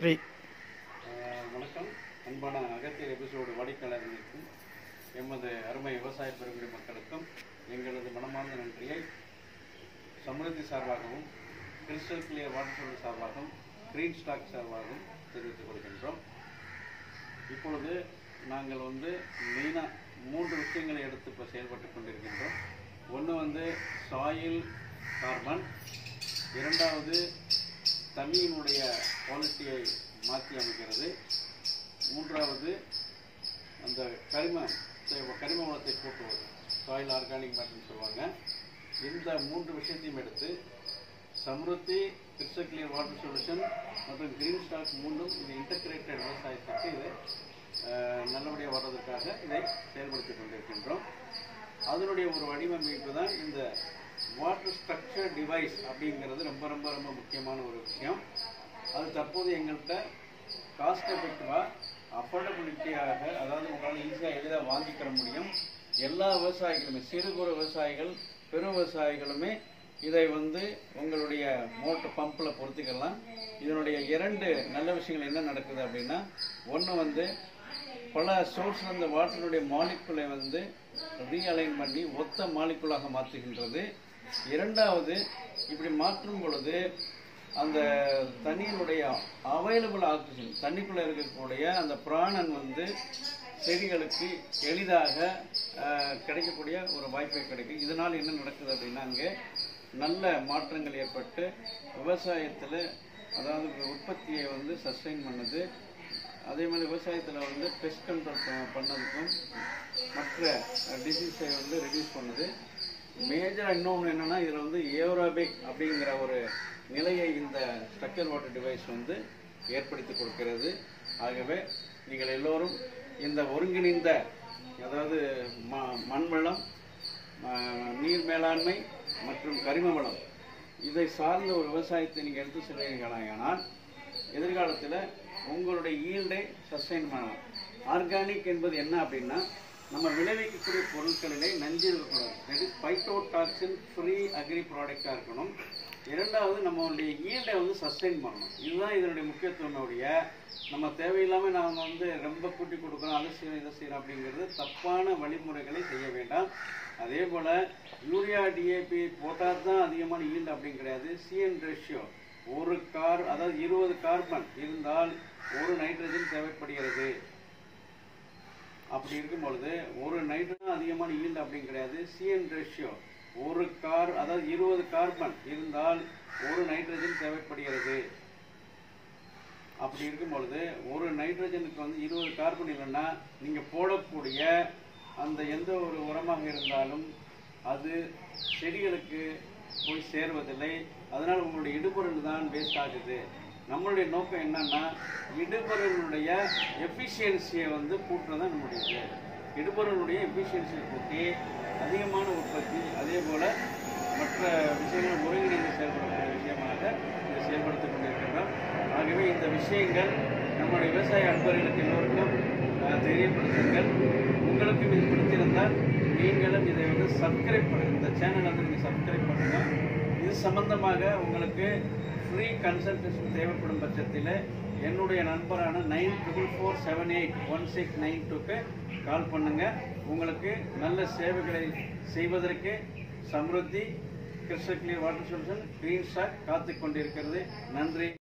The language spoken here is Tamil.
த்ரீ ஆஹ் வணக்கம் அன்பான அகத்தியர் எபிசோடு வாடிக்கையாளர்களுக்கும் எமது அருமை விவசாய பெருங்குடி மக்களுக்கும் எங்களது மனமார்ந்த நன்றியை சமൃദ്ധி சார்பாகவும் கிறிஸ்டல் கிளியர் வாட்டர் சோல் சார்பாகவும் கிரீன் ஸ்டாக் சார்பாகவும் தெரிவித்துக் கொள்கின்றோம் இப்பொழுது நாங்கள் வந்து மெயினாக மூன்று விஷயங்களை எடுத்து இப்போ செயல்பட்டு கொண்டிருக்கின்றோம் ஒன்று வந்து சாயில் கார்பன் இரண்டாவது தண்ணியினுடைய குவாலிட்டியை மாற்றி அமைக்கிறது மூன்றாவது அந்த கரிம கரிம வளத்தை கூட்டுவது சாயில் ஆர்கானிக் மேட்டர்னு சொல்லுவாங்க இந்த மூன்று விஷயத்தையும் எடுத்து Samruddhi Crystal Clear Water Solution மற்றும் கிரீன் ஸ்டாக் மூன்றும் இது இன்டகிரேட்டட் விவசாயத்துக்கு இது அஹ், நல்லபடியாக வர்றதுக்காக இதை செயல்படுத்தி கொண்டிருக்கின்றோம் அதனுடைய ஒரு வடிவமைப்பு தான் இந்த வாட்டர் ஸ்ட்ரக்சர் டிவைஸ் அப்படிங்கிறது ரொம்ப ரொம்ப ரொம்ப முக்கியமான ஒரு விஷயம் அது தற்போது எங்கள்கிட்ட காஸ்ட் எஃபெக்டிவாக அஃபோர்டபிலிட்டியாக அதாவது உங்களால் ஈஸியாக எளிதாக வாங்கிக்கிற முடியும் எல்லா விவசாயிகளுமே சிறு குறு விவசாயிகள் பெரு விவசாயிகளுமே இதை வந்து உங்களுடைய மோட்டர் பம்பில் பொருத்திக்கலாம் இதனுடைய இரண்டு நல்ல விஷயங்கள் என்ன நடக்குது அப்படின்னா ஒன்று வந்து பல சோர்ஸ்ல இந்த வாட்டருடைய மாலிக்குலை வந்து ரீஅலைன் பண்ணி ஒத்த மாலிக்குலாக மாற்றுகின்றது இரண்டாவது இப்படி மாற்றும் பொழுது அந்த தண்ணியினுடைய அவைலபிள் ஆக்சிஜன் தண்ணிக்குள்ளே இருக்கக்கூடிய அந்த பிராணன் வந்து செடிகளுக்கு எளிதாக அஹ், கிடைக்கக்கூடிய ஒரு வாய்ப்பை கிடைக்கும் இதனால் என்ன நடக்குது அப்படின்னா அங்கே நல்ல மாற்றங்கள் ஏற்பட்டு விவசாயத்தில் அதாவது உற்பத்தியை வந்து சஸ்டைன் பண்ணுது அதே மாதிரி விவசாயத்தில் வந்து பெஸ்ட் கண்ட்ரோல் பண்ணதுக்கும் மற்ற டிசீஸை வந்து ரெடியூஸ் பண்ணுது மேஜராக இன்னொன்று என்னென்னா இதில் வந்து ஏரோபிக் அப்படிங்கிற ஒரு நிலையை இந்த ஸ்ட்ரக்சர் வாட்டர் டிவைஸ் வந்து ஏற்படுத்தி கொடுக்கிறது ஆகவே நீங்கள் எல்லோரும் இந்த ஒருங்கிணைந்த அதாவது ம மண் வளம் ஆஹ், நீர் மேலாண்மை மற்றும் கரிம வளம் இதை சார்ந்த ஒரு விவசாயத்தை நீங்கள் எடுத்து செல்வீர்களானால் எதிர்காலத்தில் உங்களுடைய ஈல்டை சஸ்டைன் பண்ணலாம் ஆர்கானிக் என்பது என்ன அப்படின்னா நம்ம விளைவிக்கக்கூடிய பொருட்களிலே நஞ்சு இருக்கக்கூடாது அது பைட்டோடாக்சின் ஃப்ரீ அக்ரி ப்ராடக்டாக இருக்கணும் இரண்டாவது நம்மளுடைய ஈல்டை வந்து சஸ்டைன் பண்ணணும் இதுதான் இதனுடைய முக்கியத்துவனுடைய நம்ம தேவையில்லாமல் நாம வந்து ரொம்ப கூட்டி கொடுக்குறோம் அதை செய்யணும் இதை செய்யணும் அப்படிங்கிறது தப்பான வழிமுறைகளை செய்ய வேண்டாம் அதே போல் யூரியா டிஏபி போட்டால் தான் அதிகமான ஈல்டு அப்படின்னு கிடையாது சிஎன் ரேஷியோ ஒரு கார் அதாவது இருபது கார்பன் இருந்தால் ஒரு நைட்ரஜன் தேவைப்படுகிறது அப்படி இருக்கும் பொழுது ஒரு நைட்ரஜன் அதிகமான ஈல்டு அப்படின்னு கிடையாது சிஎன் ரேஷியோ ஒரு கார் அதாவது இருபது கார்பன் இருந்தால் ஒரு நைட்ரஜன் தேவைப்படுகிறது அப்படி இருக்கும் பொழுது ஒரு நைட்ரஜனுக்கு வந்து இருபது கார்பன் இல்லைன்னா நீங்கள் போடக்கூடிய அந்த எந்த ஒரு உரமாக இருந்தாலும் அது செடிகளுக்கு போய் சேர்வதில்லை அதனால் உங்களுடைய இடுபொருள் தான் வேஸ்ட் ஆகுது நம்மளுடைய நோக்கம் என்னன்னா இடுபொருளுடைய எஃபிஷியன்சியை வந்து கூட்டுறது தான் நம்முடைய இது இடுபொருளுடைய எஃபிஷியன்சியை கூட்டி அதிகமான உற்பத்தி அதே போல் மற்ற விஷயங்கள் ஒருங்கிணைந்து செயல்படக்கூடிய விஷயமாக இதை செயல்படுத்திக் கொண்டிருக்கின்றோம் ஆகவே இந்த விஷயங்கள் நம்முடைய விவசாய அன்பர்களுக்கு எல்லோருக்கும் அஹ், தெரியப்படுத்துங்கள் உங்களுக்கும் இது பிடித்திருந்தால் நீங்களும் இதை வந்து சப்ஸ்கிரைப் பண்ணுங்க இந்த சேனலை வந்து நீங்கள் சப்ஸ்கிரைப் பண்ணுங்க இது சம்பந்தமாக உங்களுக்கு ஃப்ரீ கன்சல்டேஷன் தேவைப்படும் பட்சத்தில் என்னுடைய நண்பரான nine triple four seven eight one six nine டூக்கு கால் பண்ணுங்க உங்களுக்கு நல்ல சேவைகளை செய்வதற்கு சம்ருத்தி கிருஷ்ண Clear Water Solution Green Stock காத்து கொண்டிருக்கிறது நன்றி